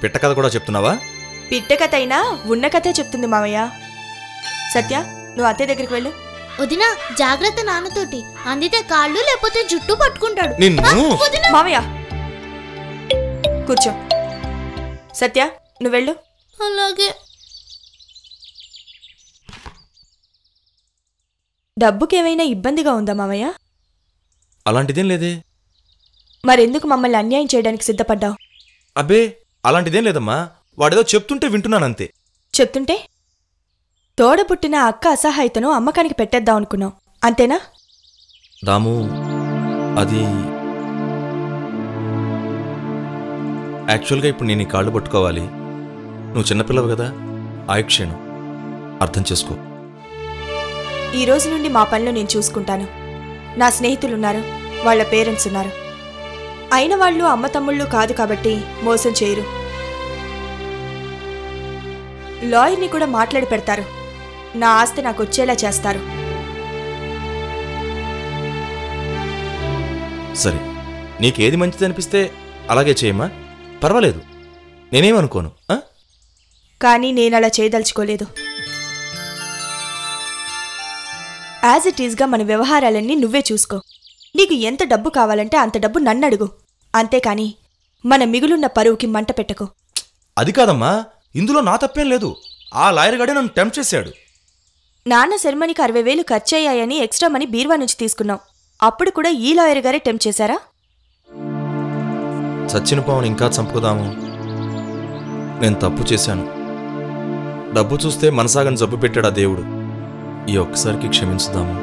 పిట్ట కథ కూడా చెప్తున్నావా పిట్ట కథ అయినా ఉన్న కథే చెప్తుంది మావయ్య సత్య నువ్వు అత్తయ్య దగ్గరికి వెళ్ళు వదిన జాగ్రత్త నాన్నతోటి అందితే కాళ్ళు లేకపోతే జుట్టు పట్టుకుంటాడు నిన్ను ఆ, వదిన మావయ్య కూర్చో సత్య నువ్వు వెళ్ళు అలాగే డబ్బుకేమైనా ఇబ్బందిగా ఉందా మావయ్య అలాంటిదేం లేదే మరెందుకు మమ్మల్ని అన్యాయం చేయడానికి సిద్ధపడ్డావు అబ్బే అలాంటిదేం లేదమ్మా వాడేదో చెప్తుంటే వింటున్నానంతే చెప్తుంటే తోడబుట్టిన అక్క అసహాయతను అమ్మకానికి పెట్టేద్దాం అనుకున్నావు అంతేనా దాము అది యాక్చువల్గా ఇప్పుడు నేను ఈ కాళ్ళు పట్టుకోవాలి నువ్వు చిన్నపిల్లవు కదా ఆయుక్షేణం అర్థం చేసుకో ఈ రోజు నుండి మా పనులు నేను చూసుకుంటాను నా స్నేహితులున్నారు వాళ్ళ పేరెంట్స్ ఉన్నారు అయిన వాళ్ళు అమ్మ తమ్ముళ్ళు కాదు కాబట్టి మోసం చేయరు లాయర్ని కూడా మాట్లాడి పెడతారు నా ఆస్తి నాకు వచ్చేలా చేస్తారు సరే నీకేది మంచిది అనిపిస్తే అలాగే చేయమ్మా పర్వాలేదు నేనేమనుకోను ఆ? కానీ నేను అలా చేయదలుచుకోలేదు యాజ్ ఇట్ ఈస్గా మన వ్యవహారాలన్నీ నువ్వే చూసుకో నీకు ఎంత డబ్బు కావాలంటే అంత డబ్బు నన్ను అడుగు అంతేకాని మన మిగులున్న పరువుకి మంట పెట్టకు అది కాదమ్మా ఇందులో నా తప్పేం లేదు ఆ లాయర్ గడే నన్ను టెంప్ట్ చేశాడు నాన్న శర్మనికి అరవై వేలు ఖర్చయ్యాయని ఎక్స్ట్రా మనీ బీర్వా నుంచి తీసుకున్నాం అప్పుడు కూడా ఈ లాయర్ గారే టెంప్ట్ చేశారా చచ్చిన పావును ఇంకా చంపుకుదాము నేను తప్పు చేశాను డబ్బు చూస్తే మనసాగని జబ్బు పెట్టాడు ఆ దేవుడు ఈ ఒక్కసారికి క్షమించుదాము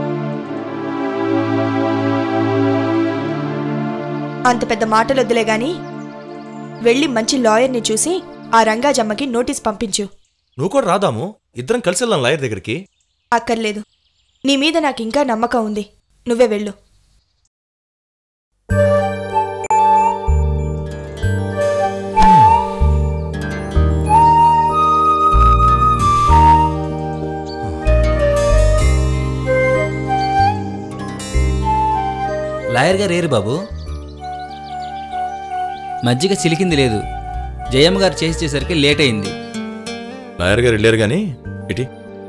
అంత పెద్ద మాటలొద్దులే గాని వెళ్ళి మంచి లాయర్ని చూసి ఆ రంగాజమ్మకి నోటీస్ పంపించు నువ్వు కూడా రాదాము ఇద్దరం కలిసి వెళ్దాం లాయర్ దగ్గరికి అక్కర్లేదు నీ మీద నాకు ఇంకా నమ్మకం ఉంది నువ్వే వెళ్ళు లాయర్ గారు ఏరు బాబు మజ్జిగ చిలికింది లేదు జయమ్మ గారు చేసేసరికి లేట్ అయింది లాయర్ గారు వెళ్ళారు కానీ ఇటీ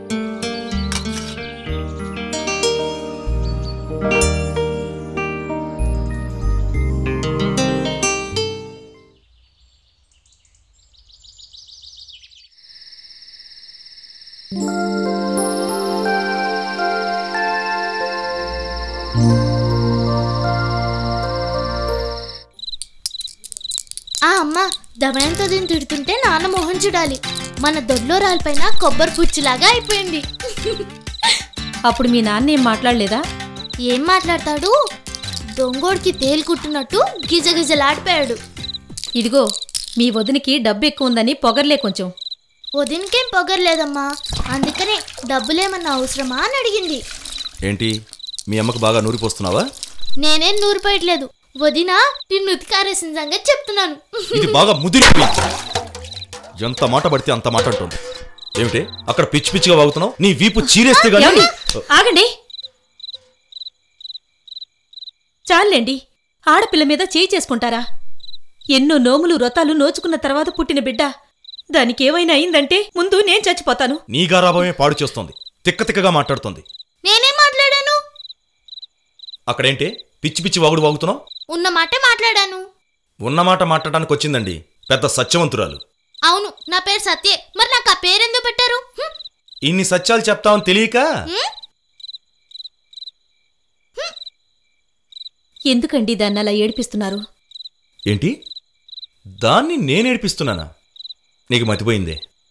ఆ అమ్మ దమయంతో దీన్ని తిడుతుంటే నాన్న మొహం చూడాలి మన దొడ్లో రాలిపైన కొబ్బరి పుచ్చిలాగా అయిపోయింది అప్పుడు మీ నాన్న ఏం మాట్లాడలేదా ఏం మాట్లాడతాడు దొంగోడికి తేలు కుట్టినట్టు గిజగిజలాడిపోయాడు ఇదిగో మీ వదినికి డబ్బు ఎక్కువ ఉందని పొగర్లే కొంచెం వదినకేం పొగర్లేదమ్మా అందుకనే డబ్బులేమన్నా అవసరమా అని అడిగింది ఏంటి మీ అమ్మకు బాగా నూరిపోస్తున్నావా నేనేం నూరిపోయట్లేదు వదిన నిన్ను ఉతికారేసిన సంగతి చెప్తున్నాను ఇది బాగా ముదిరిపోయింది ఎంత మాట పడితే అంత మాట అంటుంది ఏమిటి అక్కడ పిచ్చి పిచ్చిగా వాగుతున్నావు నీ వీపు చీరేస్తే గానీ ఏమండి? ఆగండి చాలండి ఆడపిల్ల మీద చేయి చేసుకుంటారా ఎన్నో నోములు వ్రతాలు నోచుకున్న తర్వాత పుట్టిన బిడ్డ దానికేమైనా అయిందంటే ముందు నేను చచ్చిపోతాను నీ గారాభమే పాడు చేస్తోంది తిక్క తిక్కగా మాట్లాడుతోంది నేనేం మాట్లాడాను అక్కడేంటి పిచ్చి పిచ్చి వాగుడు వాగుతున్నావు ఉన్న మాట మాట్లాడాను ఉన్నమాట మాట్లాడడానికి వచ్చిందండి పెద్ద సత్యవంతురాలు అవును నా పేరు సత్యే మరి నాకు ఆ పేరెందుకు పెట్టారు హ్మ్? ఇన్ని సత్యాలు చెప్తావని తెలియక హ్మ్? ఎందుకండి దాన్ని అలా ఏడిపిస్తున్నారు ఏంటి దాన్ని నేనేడిపిస్తున్నానా నీకు మతిపోయిందే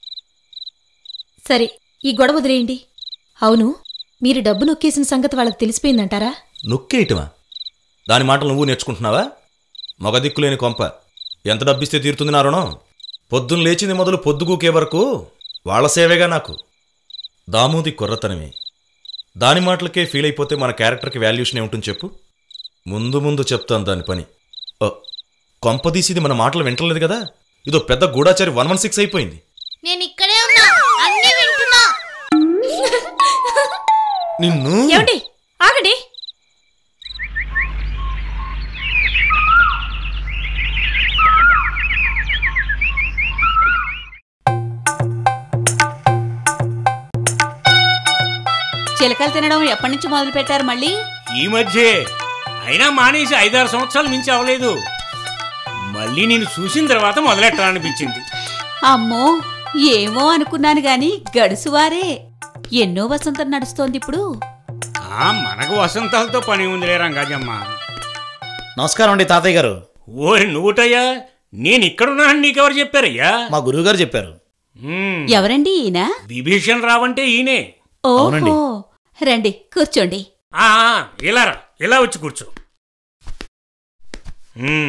సరే ఈ గొడవ వదిలేయండి అవును మీరు డబ్బు నొక్కేసిన సంగతి వాళ్ళకి తెలిసిపోయిందంటారా నొక్కేయటమా దాని మాటలు నువ్వు నేర్చుకుంటున్నావా మగ దిక్కులేని కొంప ఎంత డబ్బిస్తే తీరుతుంది నా రుణం పొద్దున్న లేచింది మొదలు పొద్దుగూకే వరకు వాళ్ళ సేవేగా నాకు దామోది కుర్రతనమే దాని మాటలకే ఫీల్ అయిపోతే మన క్యారెక్టర్కి వాల్యూషన్ ఏముంటుంది చెప్పు ముందు ముందు చెప్తాను దాని పని ఓ, కొంపదీసి ఇది మన మాటలు వింటలేదు కదా ఇదో పెద్ద గూఢాచారి వన్ వన్ సిక్స్ అయిపోయింది నేను ఇక్కడే ఉన్నా అన్నీ వింటున్నా నిన్ను ఏమండి ఆగండి చిలకలు తినడం ఎప్పటి నుంచి మొదలు పెట్టారు మళ్ళీ ఈ మధ్యే అయినా మానేసి ఐదారు సంవత్సరాలు మించి అవ్వలేదు మళ్ళీ నేను చూసిన తర్వాత మొదలెట్టాలనిపించింది అమ్మో ఏమో అనుకున్నాను గాని గడుసువారే ఎన్నో వసంతం నడుస్తోంది ఇప్పుడు ఆ మనకు వసంతాలతో పని ఉందిలే రంగాజమ్మ నమస్కారం అండి తాతయ్య గారు ఓరి నువ్వుటయ్యా నేను ఇక్కడున్నానని నీకెవరు చెప్పారయ్యా మా గురువు గారు చెప్పారు హ్మ్, ఎవరండి ఈయన విభీషణ్ రావంటే ఈయనే అవునండి. ఓహో రండి కూర్చోండి ఆ, ఆ, ఇలా రా ఇలా వచ్చి కూర్చో హ్మ్.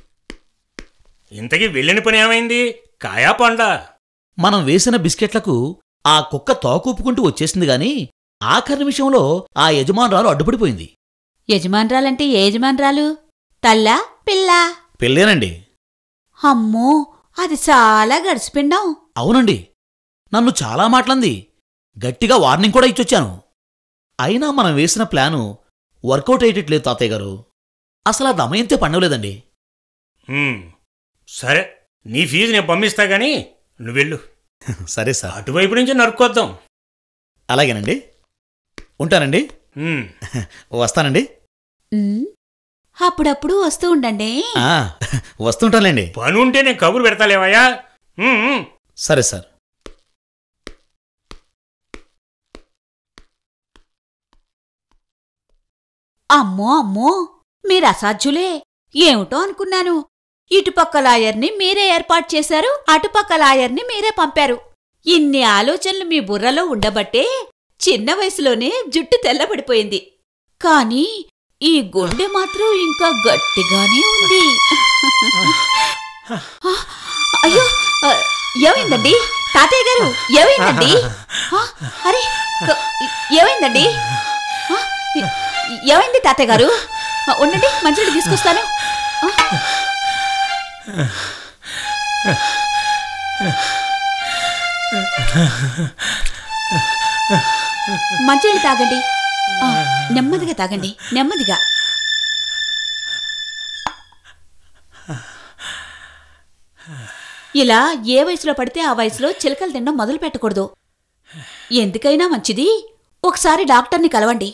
ఇంతకీ వెళ్ళిన పని ఏమైంది కాయా పండా మనం వేసిన బిస్కెట్లకు ఆ కుక్క తోకూపుకుంటూ వచ్చేసింది గాని ఆఖరి నిమిషంలో ఆ యజమానురాలు అడ్డుపడిపోయింది యజమానురాలంటే ఏ యజమానురాలు తల్లా పిల్ల పెళ్ళేనండి అమ్మో అది చాలా గడిచిపిండాం అవునండి నన్ను చాలా మాటలంది గట్టిగా వార్నింగ్ కూడా ఇచ్చొచ్చాను అయినా మనం వేసిన ప్లాను వర్కౌట్ అయ్యేటట్లేదు తాతయ్య గారు అసలు ఆ దమయంతే పండవలేదండి హ్మ్. సరే నీ ఫీజు నేను పంపిస్తా గానీ నువ్వు వెళ్ళు సరే సార్ అటువైపు నుంచి నరుక్కొద్దాం అలాగేనండి ఉంటానండి హ్మ్. వస్తానండి ఉమ్, అప్పుడప్పుడు వస్తూ ఉండండి ఆ, వస్తుంటానులేండి పని ఉంటే నేను కబురు పెడతాలేవయ్యా హ్మ్, హ్మ్. సరే సార్ అమ్మో అమ్మో మీరు అసాధ్యులే ఏమిటో అనుకున్నాను ఇటుపక్క లాయర్ని మీరే ఏర్పాటు చేశారు అటుపక్క లాయర్ని మీరే పంపారు ఇన్ని ఆలోచనలు మీ బుర్రలో ఉండబట్టే చిన్న వయసులోనే జుట్టు తెల్లబడిపోయింది కానీ ఈ గుండె మాత్రం ఇంకా గట్టిగానే ఉంది ఆ, అయ్యో ఆ, ఏమైందండి తాతయ్య గారు ఏమైందండి ఆ, అరే ఏమైందండి ఆ, ఏమైంది తాతయ్య గారు ఆ, ఉండండి మంచినీళ్ళు తీసుకొస్తాను ఆ. మంచినీళ్ళు తాగండి ఆ, నెమ్మదిగా తాగండి నెమ్మదిగా ఇలా ఏ వయసులో పడితే ఆ వయసులో చిలకలు తినడం మొదలు పెట్టకూడదు ఎందుకైనా మంచిది ఒకసారి డాక్టర్ని కలవండి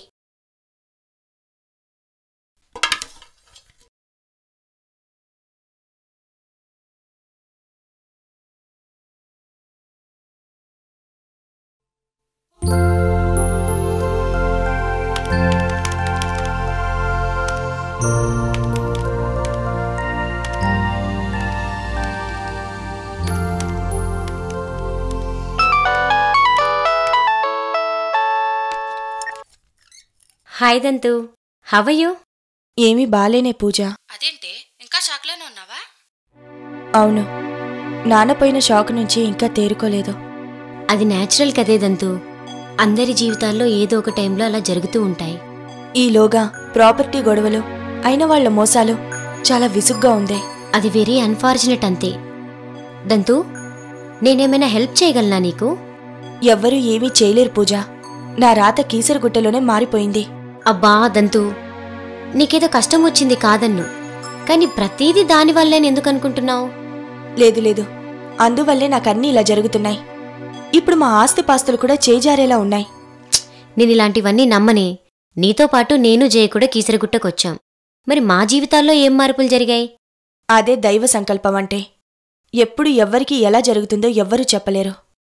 హాయ్ దంతు హవయు ఏమీ బాలేనే పూజ అదేంటే ఇంకా షాక్లోనే ఉన్నావా అవును నాన్నపోయిన షాక్ నుంచి ఇంకా తేరుకోలేదు అది నేచురల్ కదే దంతు అందరి జీవితాల్లో ఏదో ఒక టైంలో అలా జరుగుతూ ఉంటాయి ఈలోగా ప్రాపర్టీ గొడవలు అయిన వాళ్ల మోసాలు చాలా విసుగ్గా ఉంది అది వెరీ అన్ఫార్చునేట్ అంతే దంతు నేనేమైనా హెల్ప్ చేయగలనా నీకు ఎవ్వరూ ఏమీ చేయలేరు పూజ నా రాత కీసరగుట్టలోనే మారిపోయింది అబ్బా దంతు నీకేదో కష్టం వచ్చింది కాదన్ను కానీ ప్రతీది దానివల్లే ఎందుకు అనుకుంటున్నావు లేదు లేదు అందువల్లే నాకన్నీ ఇలా జరుగుతున్నాయి ఇప్పుడు మా ఆస్తిపాస్తులు కూడా చేజారేలా ఉన్నాయి నేను ఇలాంటివన్నీ నమ్మనే నీతో పాటు నేను జయ కూడా కీసరగుట్టకొచ్చాం మరి మా జీవితాల్లో ఏం మార్పులు జరిగాయి అదే దైవ సంకల్పం అంటే ఎప్పుడు ఎవ్వరికి ఎలా జరుగుతుందో ఎవ్వరూ చెప్పలేరు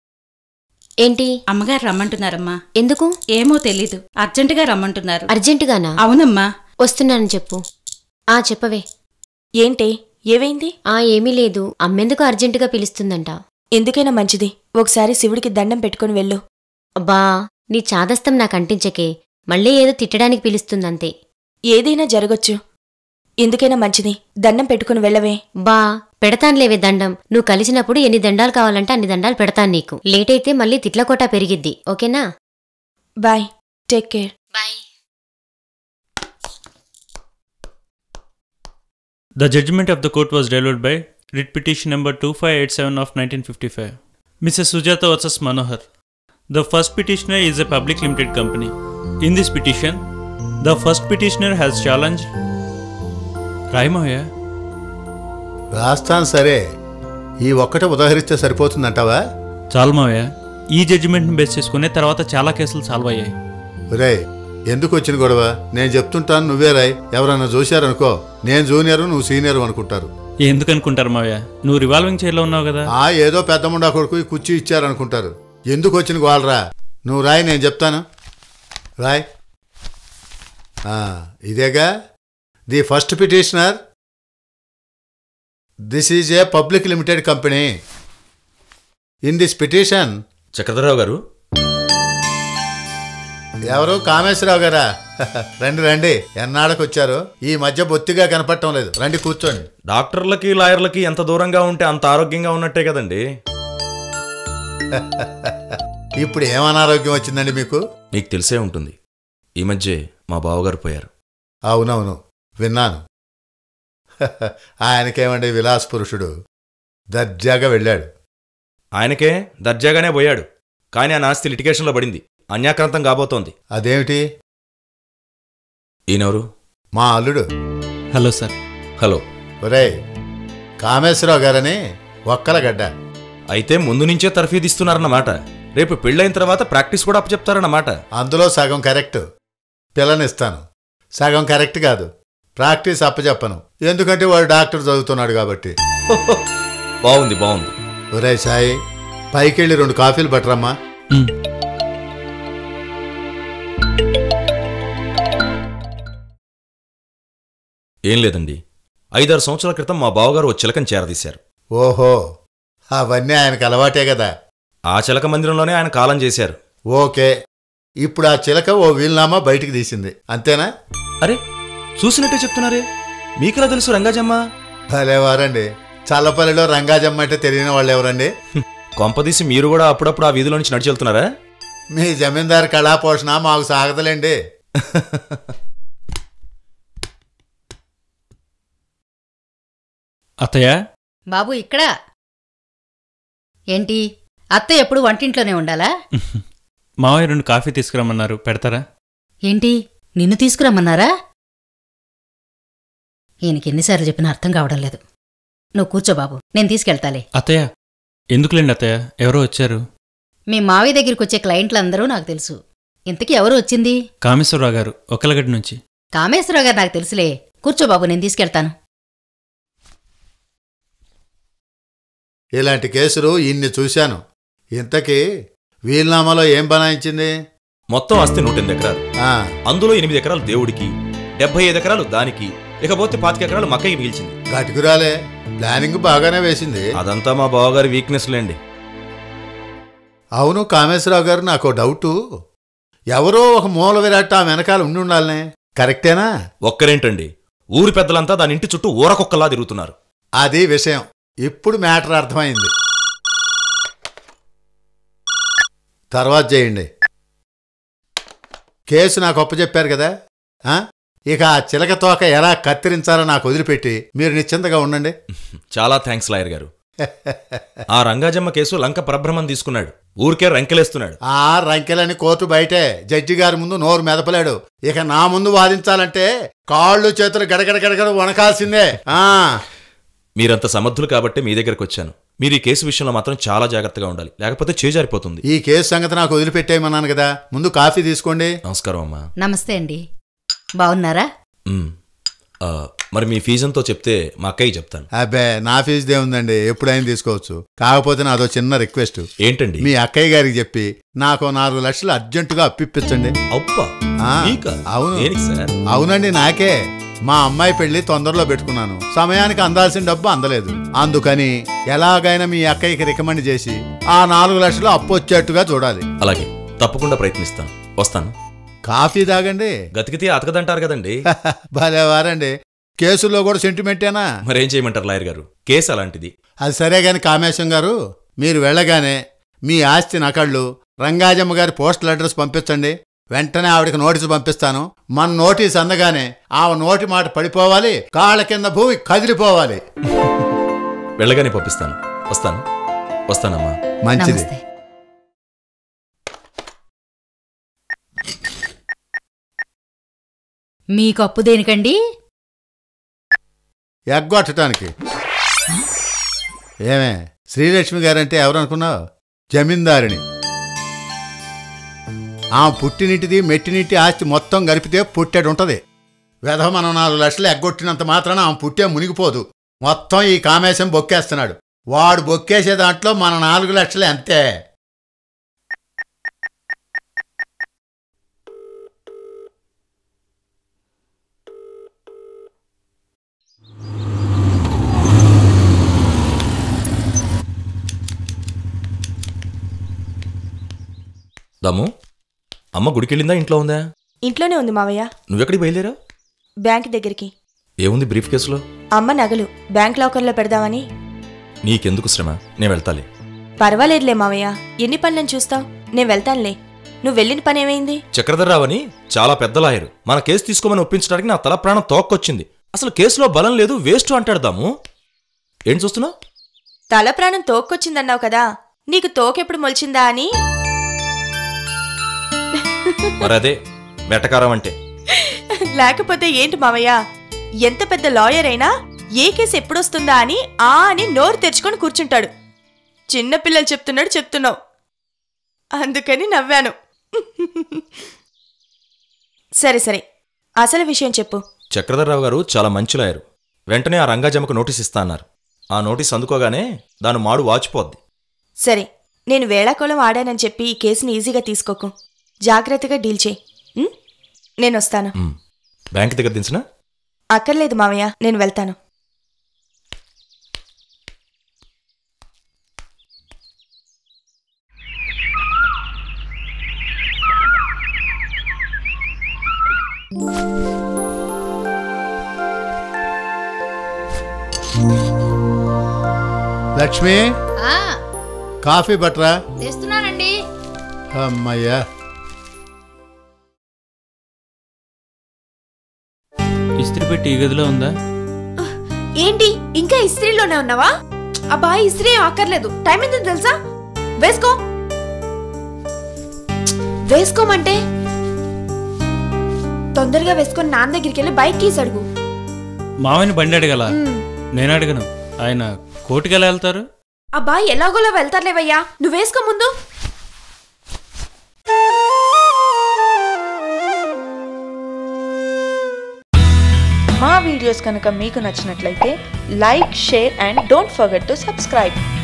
ఏంటి అమ్మగారు రమ్మంటున్నారమ్మా ఎందుకు ఏమో తెలీదు అర్జెంటుగా రమ్మంటున్నారు అర్జెంటుగానా అవునమ్మా వస్తున్నానని చెప్పు ఆ చెప్పవే ఏంటే ఏవైంది ఆ ఏమీ లేదు అమ్మెందుకు అర్జెంటుగా పిలుస్తుందంట ఎందుకైనా మంచిది ఒకసారి శివుడికి దండం పెట్టుకుని వెళ్ళు అబ్బా నీ చాదస్తం నాకు అంటించకే మళ్ళీ ఏదో తిట్టడానికి పిలుస్తుందంతే ఏదైనా జరగొచ్చు ఎందుకైనా మంచిది దండం పెట్టుకుని వెళ్ళవే బా పెడతానులేవే దండం నువ్వు కలిసినప్పుడు ఎన్ని దండాలు కావాలంటే అన్ని దండాలు పెడతాను నీకు లేట్ అయితే మళ్ళీ తిట్లకోట పెరిగిద్ది ఓకేనా bye take care bye The judgment of the court was delivered by writ petition number 2587 of 1955. Mrs. Sujata versus Manohar. The first petitioner is a public limited company. In this petition, the first petitioner has challenged రాయమోయ రాస్తాను సరే ఈ ఒక్కటి ఉదాహరిస్తే సరిపోతుందంటావా చాలమోయ ఈ జడ్జిమెంట్ని base చేసుకునే తర్వాత చాలా కేసులు సాల్వ్ అయ్యాయి రే ఎందుకు వచ్చిన గొడవ నేను చెప్తుంటాను నువ్వే రాయ్ ఎవరన్నా చూశారనుకో నేను జూనియర్ నువ్వు సీనియర్ అనుకుంటారు ఎందుకు అనుకుంటారు మావయ్య నువ్వు రివాల్వింగ్ చైర్లో ఉన్నావు కదా ఆ ఏదో పెద్ద ముండా కొడుకు ఈ కుర్చీ ఇచ్చారనుకుంటారు ఎందుకు వచ్చిన గోలరా నువ్వు రాయ్ నేను చెప్తాను రాయ్ ఆ, ఇదేగా the first petitioner this is a public limited company in this petition Chakradhara Rao గారు ఎవరు కామేశ్వరరావు గారా రండి రండి ఎన్నాళ్ళకి వచ్చారు ఈ మధ్య బొత్తిగా కనపడటం లేదు రండి కూర్చోండి డాక్టర్లకి లాయర్లకి ఎంత దూరంగా ఉంటే అంత ఆరోగ్యంగా ఉన్నట్టే కదండి ఇప్పుడు ఏం అనారోగ్యం వచ్చిందండి మీకు మీకు తెలిసే ఉంటుంది ఈ మధ్య మా బావగారు పోయారు అవునవును విన్నాను ఆయనకేమండి విలాస్ పురుషుడు దర్జాగా వెళ్ళాడు ఆయనకే దర్జాగానే పోయాడు కానీ ఆ నాస్తి లిటిగేషన్లో పడింది అన్యాక్రాంతం కాబోతోంది అదేమిటి ఈయనెవరు మా అల్లుడు హలో సార్ హలో ఒరేయ్ కామేశ్వరరావు గారని ఒక్కలగడ్డ అయితే ముందు నుంచే తర్ఫీదిస్తున్నారన్నమాట రేపు పెళ్ళైన తర్వాత ప్రాక్టీస్ కూడా అప్పచెప్తారన్నమాట అందులో సగం కరెక్ట్ పిల్లనిస్తాను సగం కరెక్ట్ కాదు ప్రాక్టీస్ అప్పచెప్పను ఎందుకంటే వాడు డాక్టర్ చదువుతున్నాడు కాబట్టి బాగుంది బాగుంది ఒరే సాయి పైకెళ్ళి రెండు కాఫీలు పట్టరమ్మా ఏం లేదండి ఐదారు సంవత్సరాల క్రితం మా బావగారు ఓ చిలకని చేరదీశారు ఓహో అవన్నీ ఆయనకు అలవాటే కదా ఆ చిలక మందిరంలోనే ఆయన కాలం చేశారు ఓకే ఇప్పుడు ఆ చిలక ఓ వీలునామా బయటికి తీసింది అంతేనా అరే చూసినట్టే చెప్తున్నారే మీకెలా తెలుసు రంగాజమ్మ భలేవారండి చల్లపల్లిలో రంగాజమ్మ అంటే తెలియని వాళ్ళు ఎవరండి కొంపదీసి మీరు కూడా అప్పుడప్పుడు ఆ వీధిలో నుంచి నడిచి వెళ్తున్నారా మీ జమీందారు కళాపోషణ మాకు సాగదలేండి అత్తయ్య బాబు ఇక్కడ ఏంటి అత్త ఎప్పుడు వంటింట్లోనే ఉండాలా మావయ్య రెండు కాఫీ తీసుకురమ్మన్నారు పెడతారా ఏంటి నిన్ను తీసుకురమ్మన్నారా ఈయనకి ఎన్నిసార్లు చెప్పినా అర్థం కావడం లేదు నువ్వు కూర్చో బాబు నేను తీసుకెళ్తాలే అత్తయ్య ఎందుకులేండి అత్తయ్య ఎవరో వచ్చారు మీ మావి దగ్గరికి వచ్చే క్లయింట్లందరూ నాకు తెలుసు ఇంతకీ ఎవరు వచ్చింది కామేశ్వరరావు గారు ఒక్కలగడ్డ నుంచి కామేశ్వరరావు గారు నాకు తెలుసులే కూర్చో బాబు నేను తీసుకెళ్తాను ఇలాంటి కేసులు ఇన్ని చూశాను ఇంతకీ వీలునామాలో ఏం బనాయించింది మొత్తం ఆస్తి నూట ఎనిమిది ఎకరాలు ఆ, అందులో ఎనిమిది ఎకరాలు దేవుడికి డెబ్బై ఐదు ఎకరాలు దానికి ఇకపోతే పాతిక ఎకరాలు మక్కకి మిగిల్చింది గటుకురాలే ప్లానింగ్ బాగానే వేసింది అదంతా మా బావగారి వీక్నెస్ లేండి అవును కామేశ్వరరావు గారు నాకు డౌటు ఎవరో ఒక మూల విరాట్ ఆ వెనకాల ఉండి ఉండాలనే కరెక్టేనా ఒక్కరేంటండి ఊరి పెద్దలంతా దాని ఇంటి చుట్టూ ఊరకొక్కలా తిరుగుతున్నారు అది విషయం ఇప్పుడు మ్యాటర్ అర్థమైంది తర్వాత చేయండి కేసు నాకు అప్పచెప్పారు కదా ఆ? ఇక ఆ చిలక తోక ఎలా కత్తిరించాలో నాకు వదిలిపెట్టి మీరు నిశ్చింతగా ఉండండి చాలా థ్యాంక్స్ లాయర్ గారు ఆ రంగాజమ్మ కేసు లంక పరబ్రహ్మం తీసుకున్నాడు ఊరికే రంకెలేస్తున్నాడు ఆ రంకెలని కోర్టు బయటే జడ్జి గారి ముందు నోరు మెదపలేడు ఇక నా ముందు వాదించాలంటే కాళ్ళు చేతులు గడగడ గడగడ వణకాల్సిందే ఆ మీరంత సమర్థులు కాబట్టి మీ దగ్గరకు వచ్చాను మీరు ఈ కేసు విషయంలో మాత్రం చాలా జాగ్రత్తగా ఉండాలి లేకపోతే చేజారిపోతుంది ఈ కేసు సంగతి నాకు వదిలిపెట్టేయమన్నాను కదా ముందు కాఫీ తీసుకోండి నమస్కారం అమ్మా నమస్తే అండి బాగున్నారా మ్. ఆ, మరి మీ ఫీజంతో చెప్తే మా అక్కయ్య చెప్తాను అబ్బే నా ఫీజు దేవుందండి ఎప్పుడైనా తీసుకోవచ్చు కాకపోతే నాదో చిన్న రిక్వెస్ట్ ఏంటండి మీ అక్కయ్య గారికి చెప్పి నాకు నాలుగు లక్షలు అర్జెంటుగా అప్పిప్పించండి అప్పా ఆ, మీకా? అవును దేనికి సార్? అవునండి నాకే మా అమ్మాయి పెళ్లి తొందరలో పెట్టుకున్నాను సమయానికి అందాల్సిన డబ్బు అందలేదు అందుకని ఎలాగైనా మీ అక్కయ్యకి రికమెండ్ చేసి ఆ నాలుగు లక్షలు అప్పు వచ్చేట్టుగా చూడాలి అలాగే తప్పకుండా ప్రయత్నిస్తాను వస్తాను కాఫీ తాగండి గతికితే అతకదంటారు కదండి భలే వారండి కేసుల్లో కూడా సెంటిమెంటేనా మరేం చేయమంటారు లాయర్ గారు కేసు అలాంటిది అది సరే గాని కామేశం గారు మీరు వెళ్ళగానే మీ ఆస్తి నకళ్ళు రంగాజమ్మ గారి పోస్టల్ అడ్రస్ పంపించండి వెంటనే ఆవిడకి నోటీసు పంపిస్తాను మన నోటీస్ అందగానే ఆమె నోటి మాట పడిపోవాలి కాళ్ళ కింద భూమి కదిలిపోవాలి వెళ్ళగానే పంపిస్తాను వస్తాను వస్తానమ్మా మంచిది నమస్తే మీకు అప్పు దేనికండి ఎగ్గొట్టడానికి ఏమే శ్రీలక్ష్మి గారంటే ఎవరనుకున్నావు జమీందారిని ఆ పుట్టినిటిది మెట్టినిటి ఆస్తి మొత్తం గరిపితే పుట్టేడు ఉంటది వెధవ మనం నాలుగు లక్షలు ఎగ్గొట్టినంత మాత్రాన ఆమె పుట్టే మునిగిపోదు మొత్తం ఈ కామేశం బొక్కేస్తున్నాడు వాడు బొక్కేసే దాంట్లో మన నాలుగు లక్షలు అంతే దమ్ము అమ్మ గుడికెళ్ళిందా ఇంట్లో ఉందా ఇంట్లోనే ఉంది మావయ్య నువ్వెక్కడికి బయలుదేరావు బ్యాంక్ దగ్గరికి ఏముంది బ్రీఫ్ కేసులో అమ్మ నగలు బ్యాంక్ లాకర్లో పెడదామని నీకెందుకు శ్రమ నేను వెళ్తాలే పర్వాలేదులే మావయ్య ఎన్ని పనులను చూస్తావు నేను వెళ్తానులే నువ్వు వెళ్ళిన పని ఏమైంది చక్రధర్రావని చాలా పెద్ద లాయరు మన కేసు తీసుకోమని ఒప్పించడానికి నా తల ప్రాణం తోక్కొచ్చింది అసలు కేసులో బలం లేదు వేస్ట్ అంటాడు దాము ఏం చూస్తున్నావు తల ప్రాణం తోక్కొచ్చిందన్నావు కదా నీకు తోకెప్పుడు మొలిచిందా అని మరి అదే వెటకారం అంటే లేకపోతే ఏంటి మావయ్య ఎంత పెద్ద లాయర్ అయినా ఏ కేసు ఎప్పుడొస్తుందా అని ఆ అని నోరు తెరుచుకొని కూర్చుంటాడు చిన్నపిల్లలు చెప్తున్నాడు చెప్తున్నావు అందుకని నవ్వాను సరే సరే అసలు విషయం చెప్పు చక్రధర్రావు గారు చాలా మంచి లాయరు వెంటనే ఆ రంగాజమ్మకు నోటీస్ ఇస్తా అన్నారు ఆ నోటీస్ అందుకోగానే దాని మాడు వాచిపోద్ది సరే నేను వేళాకోళం ఆడానని చెప్పి ఈ కేసుని ఈజీగా తీసుకోకు జాగ్రత్తగా డీల్ చేయి ఉం? నేను వస్తాను ఉమ్. బ్యాంక్ దగ్గర దించినా అక్కర్లేదు మావయ్య నేను వెళ్తాను లక్ష్మి ఆ, కాఫీ బట్రా తెస్తున్నానండి అమ్మయ్యా ఇస్త్రీ పెట్టి ఈ గదిలో ఉందా ఏంటి ఇంకా ఇస్త్రీలోనే ఉన్నావా అబ్బా ఇస్త్రీ ఏం అక్కర్లేదు టైం ఎంత తెలుసా వేసుకో వేసుకోమంటే తొందరగా వేసుకొని నాన్న దగ్గరికి వెళ్ళి బైక్ కీస్ అడుగు మామని బండి అడగల నేను అడగను ఆయన కోర్టుకి ఎలా వెళ్తారు అబ్బా ఎలాగోలా వెళ్తారులేవయ్యా నువ్వు వేసుకో ముందు మా వీడియోస్ కనుక మీకు నచ్చినట్లయితే like share and don't forget to subscribe